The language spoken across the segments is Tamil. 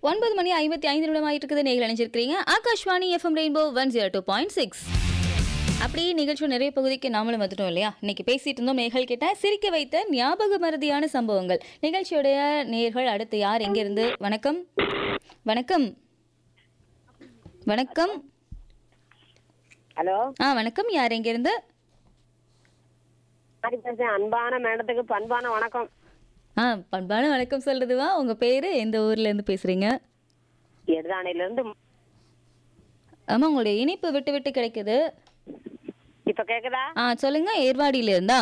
ஒன்பது மணி ஐம்பத்தி ஐந்து நிமிடம் ஆயிட்டு இருக்குது நீங்கள் நினைச்சிருக்கிறீங்க Akashvani FM Rainbow one zero two point six அப்படியே நிகழ்ச்சி நிறைய பகுதிக்கு நாமளும் வந்துட்டோம் இல்லையா இன்னைக்கு பேசிட்டு இருந்தோம் நேர்கள் கிட்ட சிரிக்க வைத்த ஞாபக மறதியான சம்பவங்கள் நிகழ்ச்சியுடைய நேர்கள் அடுத்து யார் எங்கிருந்து வணக்கம் வணக்கம் வணக்கம் ஹலோ ஆ வணக்கம் யார் எங்கிருந்து மாடி பேசுறேன் அன்பான மேடத்துக்கு பண்பான வணக்கம் ஆ பண்பான வணக்கம் சொல்றதுவா உங்க பேரு எந்த ஊர்ல இருந்து பேசுறீங்க எடுதானையில இருந்து ஆமா உங்களுடைய இனிப்பு விட்டு விட்டு கிடைக்குது இப்ப கேக்குதா ஆ சொல்லுங்க ஏர்வாடியில இருந்தா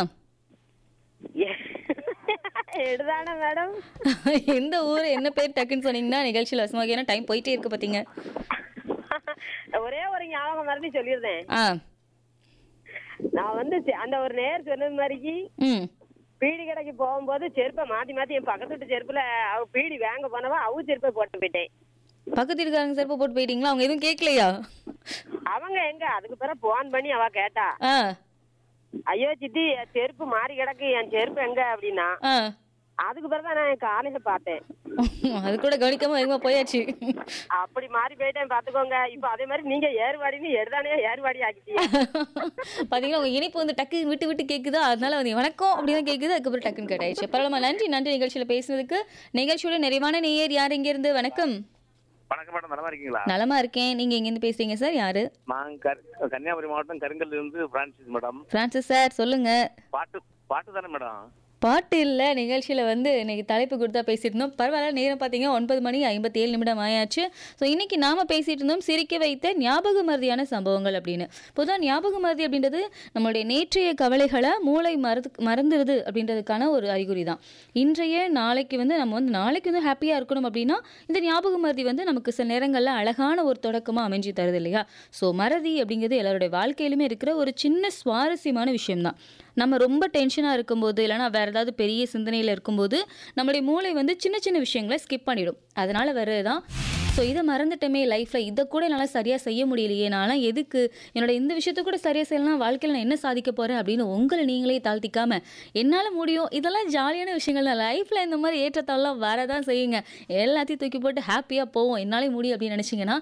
எடுதானே மேடம் எந்த ஊர் என்ன பேர் டக்குன்னு சொன்னீங்கன்னா நிகழ்ச்சியில் வசமாக ஏன்னா டைம் போயிட்டே இருக்கு பாத்தீங்க ஒரே ஒரு ஞாபகம் மறுபடியும் சொல்லியிருந்தேன் ஆ நான் வந்து செ- அந்த ஒரு நேர் சொன்னது மாதிரிக்கு ம் பீடி கடைக்கு போகும்போது செருப்பை மாத்தி மாத்தி என் பக்கத்து வீட்டு செருப்புல அவ பீடி வாங்க போனவா அவ செருப்பை போட்டு போயிட்டேன் பக்கத்து வீட்டுக்காரங்க செருப்பு போட்டு போயிட்டீங்களா அவங்க எதுவும் கேட்கலையா அவங்க எங்க அதுக்கு பிறகு போன் பண்ணி அவ கேட்டா ஆ ஐயோ சித்தி என் செருப்பு மாறி கிடக்கு என் செருப்பு எங்க அப்படின்னா ஆ அதுக்கு பிறகு நான் காலையில பார்த்தேன் அது கூட கவனிக்காம வேகமா போயாச்சு அப்படி மாறி போயிட்டேன் பாத்துக்கோங்க இப்ப அதே மாதிரி நீங்க ஏறுவாடின்னு எடுதானே ஏறுவாடி ஆக்கிட்டீங்க பாத்தீங்களா உங்க இனிப்பு வந்து டக்கு விட்டு விட்டு கேக்குதா அதனால வந்து வணக்கம் அப்படின்னு கேக்குது அதுக்கப்புறம் டக்குன்னு கேட்டாயிடுச்சு பரவாயில்ல நன்றி நன்றி நிகழ்ச்சியில பேசுனதுக்கு நிகழ்ச்சியோட நிறைவான நேயர் யார் எங்க இருந்து வணக்கம் வணக்கம் மேடம் நலமா இருக்கீங்களா நலமா இருக்கேன் நீங்க எங்க இருந்து பேசுறீங்க சார் யாரு நான் கர்- கன்னியாகுமரி மாவட்டம் கருங்கல்ல இருந்து பிரான்சிஸ் மேடம் பிரான்சிஸ் சார் சொல்லுங்க பாட்டு பாட்டு தானே மேடம் பாட்டு இல்லை நிகழ்ச்சியில் வந்து இன்னைக்கு தலைப்பு கொடுத்தா பேசிட்டு இருந்தோம் பரவாயில்ல நேரம் பார்த்தீங்க ஒன்பது மணி ஐம்பத்தி ஏழு நிமிடம் ஆயாச்சு ஸோ இன்னைக்கு நாம பேசிட்டு இருந்தோம் சிரிக்க வைத்த ஞாபக மருதியான சம்பவங்கள் அப்படின்னு பொதுவாக ஞாபக மருதி அப்படின்றது நம்மளுடைய நேற்றைய கவலைகளை மூளை மறந்து மறந்துடுது அப்படின்றதுக்கான ஒரு அறிகுறி தான் இன்றைய நாளைக்கு வந்து நம்ம வந்து நாளைக்கு வந்து ஹாப்பியாக இருக்கணும் அப்படின்னா இந்த ஞாபக மருதி வந்து நமக்கு சில நேரங்களில் அழகான ஒரு தொடக்கமாக அமைஞ்சு தருது இல்லையா ஸோ மறதி அப்படிங்கிறது எல்லாருடைய வாழ்க்கையிலுமே இருக்கிற ஒரு சின்ன சுவாரஸ்யமான விஷயம்தான் நம்ம ரொம்ப டென்ஷனாக இருக்கும்போது இல்லைனா வேறு ஏதாவது பெரிய சிந்தனையில் இருக்கும்போது நம்மளுடைய மூளை வந்து சின்ன சின்ன விஷயங்களை ஸ்கிப் பண்ணிடும் அதனால் வர்றது தான் ஸோ இதை மறந்துட்டோமே லைஃப்பில் இதை கூட என்னால் சரியாக செய்ய முடியலையே நான்லாம் எதுக்கு என்னோட இந்த விஷயத்த கூட சரியாக செய்யலாம் வாழ்க்கையில் நான் என்ன சாதிக்க போகிறேன் அப்படின்னு உங்களை நீங்களே தாழ்த்திக்காம என்னால் முடியும் இதெல்லாம் ஜாலியான விஷயங்கள் தான் லைஃப்பில் இந்த மாதிரி ஏற்றத்தாழ்லாம் வரதான் செய்யுங்க எல்லாத்தையும் தூக்கி போட்டு ஹாப்பியாக போவோம் என்னாலே முடியும் அப்படின்னு நினச்சிங்கன்னா